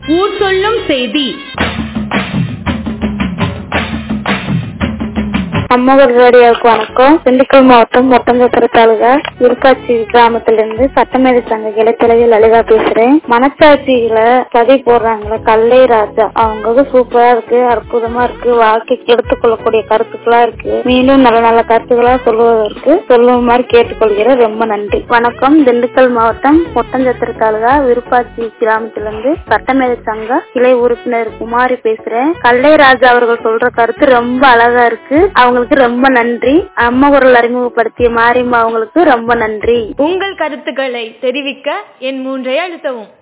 ஊர் சொல்லும் செய்தி அம்மகர் ரேடியோவுக்கு வணக்கம் திண்டுக்கல் மாவட்டம் ஒட்டஞ்சத்திர தாலுகா விருப்பாச்சி கிராமத்திலிருந்து சட்டமேதை சங்க கிளைத்தலைவி லலிதா பேசுறேன் மனசாட்சியில சதி போடுறாங்களே கல்லை ராஜா அவங்க சூப்பரா இருக்கு அற்புதமா இருக்கு வாழ்க்கைக்கு எடுத்துக்கொள்ளக்கூடிய கருத்துக்களா இருக்கு மீண்டும் நல்ல நல்ல கருத்துக்களா சொல்லுவதற்கு சொல்லும் மாதிரி கேட்டுக்கொள்கிறேன் ரொம்ப நன்றி வணக்கம் திண்டுக்கல் மாவட்டம் ஒட்டஞ்சத்திர தாலுகா விருப்பாச்சி கிராமத்திலிருந்து சட்டமேதை சங்க கிளை உறுப்பினர் குமாரி பேசுறேன் கல்லை ராஜா அவர்கள் சொல்ற கருத்து ரொம்ப அழகா இருக்கு அவங்களுக்கு ரொம்ப நன்றி அம்மா குரல் அறிமுகப்படுத்திய மாரியம்மா அவங்களுக்கு ரொம்ப நன்றி உங்கள் கருத்துக்களை தெரிவிக்க என் மூன்றை அழுத்தவும்